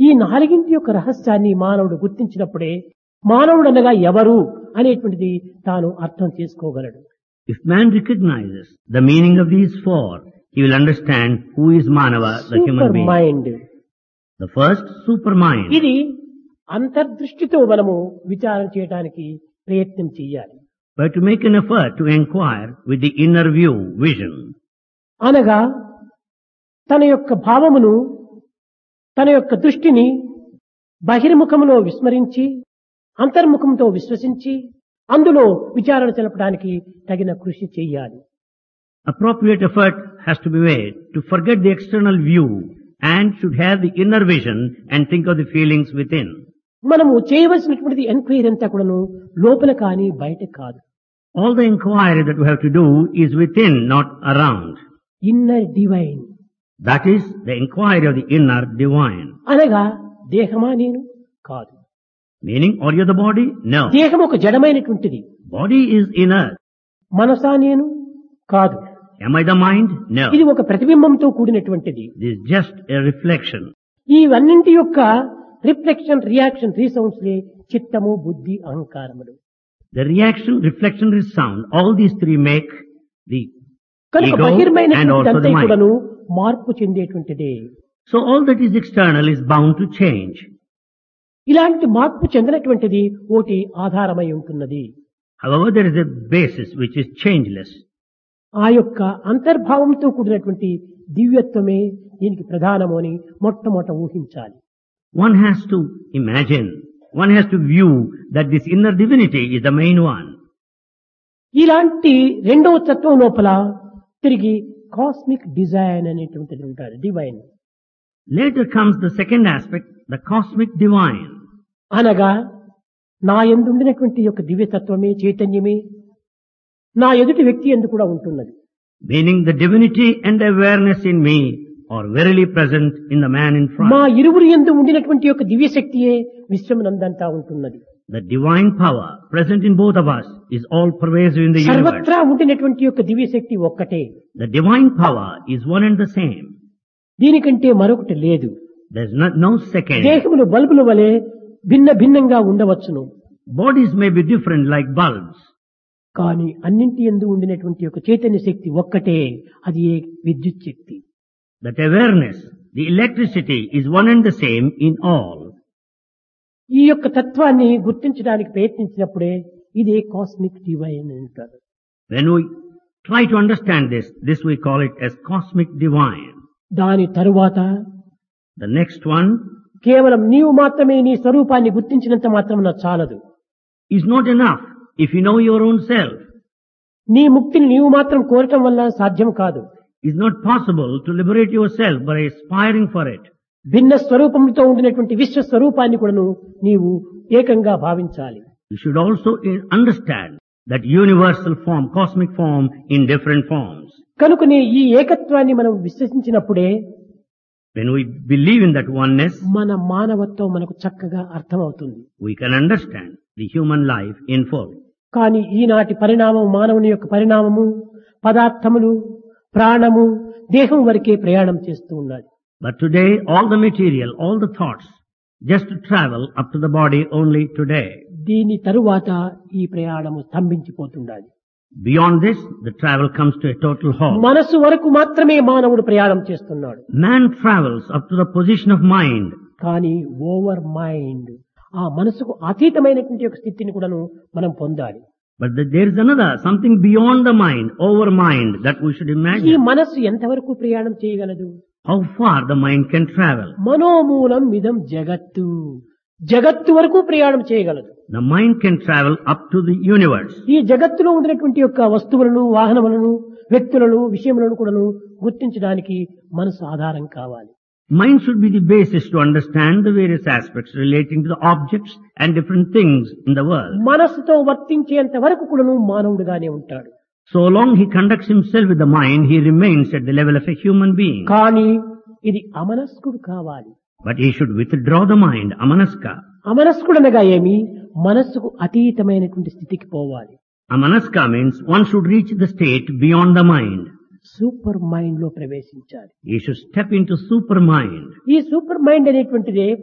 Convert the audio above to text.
ఈ నాలుగింటి యొక్క రహస్యాన్ని మానవుడు గుర్తించినప్పుడే మానవుడు అనగా ఎవరు అనేటువంటిది తాను అర్థం చేసుకోగలడు If man recognizes the meaning of these four, he will understand who is Manava, the human super being. Mind The first, supermind. ఇది అంతర్దృష్టితో మనము విచారం చేయడానికి ప్రయత్నం చేయాలి But to make an effort to inquire with the inner view, vision, అనగా తన యొక్క భావమును తన యొక్క దృష్టిని బహిర్ముఖములో విస్మరించి అంతర్ముఖంతో విశ్వసించి అందులో విచారణ తెలపడానికి తగిన కృషి చేయాలి appropriate effort has to be made to forget the external view and should have the inner vision and think of the feelings within. మనము చేయవలసినటువంటి ఎంక్వైరీ అంతా కూడాను లోపల కానీ బయట కాదు All the inquiry that we have to do is within, not around. Inner divine That is the inquiry of the inner divine. అనగా దేహమా నేను కాదు Meaning, are you the body? No. దేహం ఒక జడమైనటువంటిది Body is inert. మనసా నేను కాదు Am I the mind? No. ఇది ఒక ప్రతిబింబంతో కూడినటువంటిది This is just a reflection. ఇవన్నింటి యొక్క రిఫ్లెక్షన్ రియాక్షన్ రీసౌండ్స్ చిత్తము బుద్ధి అహంకారములు The reaction, reflection, resound, all these three make the కనుక ego and బహిర్మైనటువంటి also the అంతా mind. కూడాను మార్పు చెందేటువంటిదే So all that is external is bound to change. ఇలాంటి మార్పు చెందినటువంటిది ఒకటి ఆధారమై ఉంటున్నది However, there is a basis which is changeless. ఆ యొక్క అంతర్భావంతో కూడినటువంటి దివ్యత్వమే దీనికి ప్రధానము అని మొట్టమొదట ఊహించాలి One has to imagine, one has to view that this inner divinity is the main one. ఇలాంటి రెండవ తత్వం లోపల తిరిగి కాస్మిక్ డిజైన్ అనేటువంటిది ఉంటాడు divine Later comes the second aspect, the cosmic divine. అనగా నా ఎందుండినటువంటి యొక్క దివ్యతత్వమే చైతన్యమే నా ఎదుటి వ్యక్తి ఎందు కూడా ఉంటున్నది Meaning the divinity and awareness in me are verily present in the man in మా front. ఇరువురి ఎందు ఉండినటువంటి యొక్క దివ్యశక్తియే విశ్వమునందంతా ఉంటున్నది The divine power present in both of us is all pervasive in the universe. సర్వత్రా ఉండినటువంటి యొక్క దివ్యశక్తి ఒక్కటే The divine power is one and the same. దీనికంటే మరొకటి లేదు There's no, no second. దేహములు బల్బుల వలె భిన్న భిన్నంగా ఉండవచ్చును Bodies may be different like bulbs, కానీ అన్నింటి ఎందు ఉండినటువంటి యొక్క చైతన్య శక్తి ఒక్కటే అది ఏ విద్యుత్ శక్తి that awareness, the electricity is one and the same in all. ఈ యొక్క తత్వాన్ని గుర్తించడానికి ప్రయత్నించినప్పుడే ఇదే కాస్మిక్ డివైన్ అంటారు When we try to understand this, this we call it as cosmic divine. దాని తరువాత The next one కేవలం నీవు మాత్రమే నీ స్వరూపాన్ని గుర్తించినంత మాత్రం చాలదు is not enough if you know your own self. నీ ముక్తిని నీవు మాత్రం కోరటం వల్ల సాధ్యం కాదు It's not possible to liberate yourself by aspiring for it. భిన్న స్వరూపంతో ఉండినటువంటి విశ్వ స్వరూపాన్ని కూడాను నీవు ఏకంగా భావించాలి You should also i- understand that universal form, cosmic form in different forms. కనుకనే ఈ ఏకత్వాన్ని మనం విశ్వసించినప్పుడే When we believe in that oneness, మన మానవత్వం మనకు చక్కగా అర్థమవుతుంది we can understand the human life in full. కానీ ఈనాటి పరిణామం మానవుని యొక్క పరిణామము పదార్థములు ప్రాణము దేహం వరకే ప్రయాణం చేస్తూ ఉన్నది But today, all the material, all the thoughts, just to travel up to the body only today. దీని తరువాత ఈ ప్రయాణము స్తంభించిపోతుండాలి Beyond this, the travel comes to a total halt. మనసు వరకు మాత్రమే మానవుడు ప్రయాణం చేస్తున్నాడు Man travels up to the position of mind, కానీ ఓవర్ మైండ్ ఆ మనసుకు అతీతమైనటువంటి ఒక స్థితిని కూడాను మనం పొందాలి but the- there is another, something beyond the mind, over mind, that we should ఈ imagine. మనస్సు ఎంతవరకు ప్రయాణం చేయగలదు How far the mind can travel. మనోమూలం ఇదం జగత్తు జగత్తు వరకు ప్రయాణం చేయగలదు The mind can travel up to the universe. ఈ జగత్తులో ఉండినటువంటి యొక్క వస్తువులను వాహనములను వ్యక్తులను విషయములను కూడాను గుర్తించడానికి మనసు ఆధారం కావాలి Mind should be the basis to understand the various aspects relating to the objects and different things in the world. మనస్సుతో వర్తించేంత వరకు కూడాను మానవుడిగానే ఉంటాడు So long he conducts himself with the mind, he remains at the level of a human being. కానీ ఇది అమనస్కుడు కావాలి But he should withdraw the mind, amanaska. అమనస్కుడు అనగా ఏమి మనస్సుకు అతీతమైనటువంటి స్థితికి పోవాలి Amanaska means one should reach the state beyond the mind. Supermind లో ప్రవేశించాలి He should step into super mind. ఈ సూపర్ మైండ్ అనేటువంటిదే